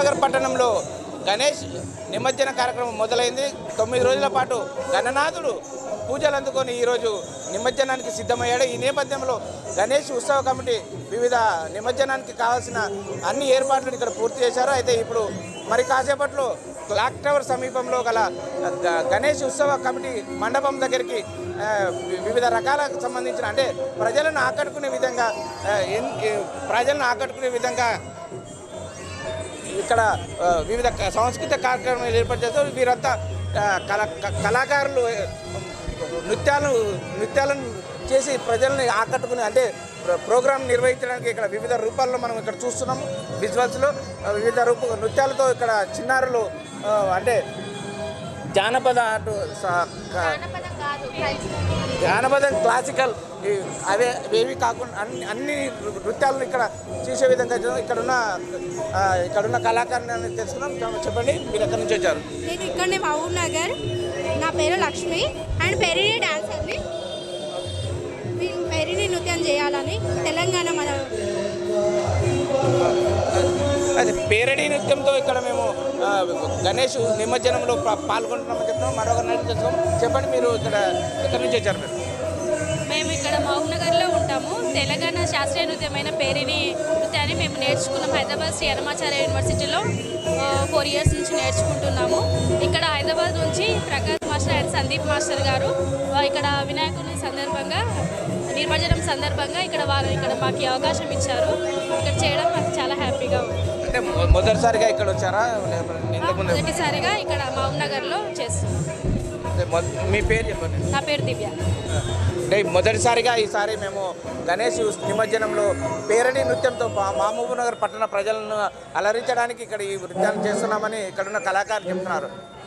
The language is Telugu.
నగర్ పట్టణంలో గణేష్ నిమజ్జన కార్యక్రమం మొదలైంది తొమ్మిది రోజుల పాటు గణనాథుడు పూజలు అందుకొని ఈరోజు నిమజ్జనానికి సిద్ధమయ్యాడు ఈ నేపథ్యంలో గణేష్ ఉత్సవ కమిటీ వివిధ నిమజ్జనానికి కావాల్సిన అన్ని ఏర్పాట్లు ఇక్కడ పూర్తి చేశారు అయితే ఇప్పుడు మరి కాసేపట్లో క్లాక్ టవర్ సమీపంలో గల గ- గణేష్ ఉత్సవ కమిటీ మండపం దగ్గరికి ఆ, వి- వివిధ రకాలకు సంబంధించిన అంటే ప్రజలను ఆకట్టుకునే విధంగా ఆ, ఎన్- ఏ, ప్రజలను ఆకట్టుకునే విధంగా ఇక్కడ ఆ, వివిధ క- సాంస్కృతిక కార్యక్రమాలు ఏర్పాటు చేస్తారు వీరంతా ఆ, కళ క- కళాకారులు ఆ, నృత్యాలు నృత్యాలను చేసి ప్రజల్ని ఆకట్టుకుని అంటే ప్ర- ప్రోగ్రాం నిర్వహించడానికి ఇక్కడ వివిధ రూపాల్లో మనం ఇక్కడ చూస్తున్నాం విజువల్స్లో ఆ, వివిధ రూప నృత్యాలతో ఇక్కడ చిన్నారులు ఆ, అంటే జానపద అటు స- క- జానపదం క్లాసికల్ ఈ అవే అవేవి కాకుండా అన్ని అన్ని నృత్యాలను ఇక్కడ చూసే విధంగా చేద్దాం. ఇక్కడున్న ఆ, ఇక్కడున్న కళాకారుని తెలుసుకున్నాం చెప్పండి మీరు ఎక్కడి నుంచి వచ్చారు నేను ఇక్కడనే మహబూబ్ నగర్ నా పేరు లక్ష్మి అండ్ పెరిని డాన్సర్ని మేము పెరిని నృత్యం చేయాలని తెలంగాణ మన అదే పేరడీ నృత్యంతో ఇక్కడ మేము ఆ, గణేష్ నిమజ్జనంలో పా- పాల్గొంటున్నామని చెప్తున్నాం మరొక నైట్ తెలుసుకున్నాం చెప్పండి మీరు ఇక్కడ ఎక్కడి నుంచి వచ్చారు మీరు మేము ఇక్కడ మహబూబ్నగర్లో ఉంటాము తెలంగాణ శాస్త్రీయ నృత్యమైన పేరిని నృత్యాన్ని మేము నేర్చుకున్నాం హైదరాబాద్ శ్రీ అన్నమాచార్య యూనివర్సిటీలో ఫోర్ ఇయర్స్ నుంచి నేర్చుకుంటున్నాము ఇక్కడ హైదరాబాద్ నుంచి Prakash master and Sandeep master గారు ఆ, ఇక్కడ వినాయకుని సందర్భంగా నిర్వచనం సందర్భంగా ఇక్కడ వారు ఇక్కడ మాకు ఈ అవకాశం ఇచ్చారు ఇక్కడ చేయడం మాకు చాలా హ్యాపీగా ఉంది అంటే మొ- మొదటిసారిగా ఇక్కడ వచ్చారా లేకపోతే ఇంతకుముందు మొదటిసారిగా ఇక్కడ మహబూబ్నగర్లో చేస్తున్నాం అంటే మొ- మీ పేరు చెప్పండి నా పేరు దివ్య అంటే మొదటిసారిగా ఈసారి మేము గణేష్ నిమజ్జనంలో పేరడీ నృత్యంతో మా- మహబూబ్ నగర్ పట్టణ ప్రజలను అలరించడానికి ఇక్కడ ఈ నృత్యాన్ని చేస్తున్నామని ఇక్కడున్న కళాకారులు చెప్తున్నారు